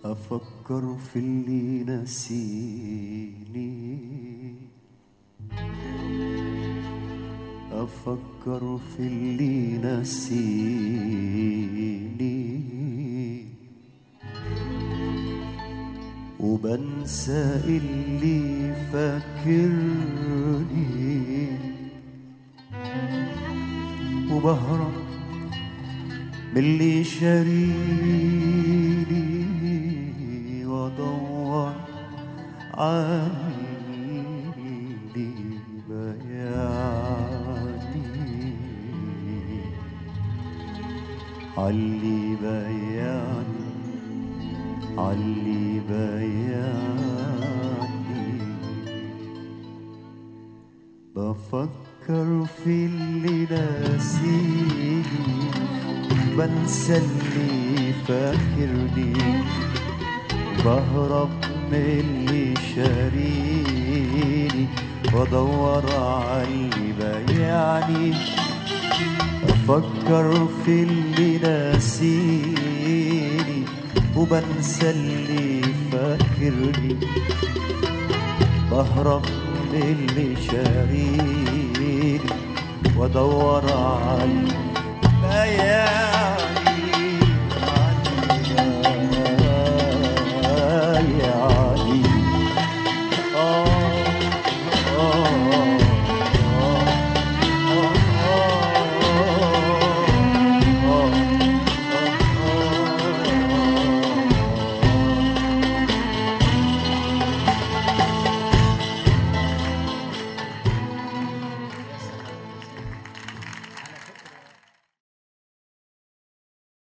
أفكر في اللي نسيني أفكر في اللي نسيني وبنسى اللي فاكرني وبهرب من اللي شاريني وادور عني بياني علي بياني علي بياني بفكر في اللي ناسيني بنسى اللي فاكرني بهرب من اللي شاريني وادور على اللي بايعني افكر في اللي ناسيني وبنسى اللي فاكرني بهرب من اللي شاريني وادور على بياني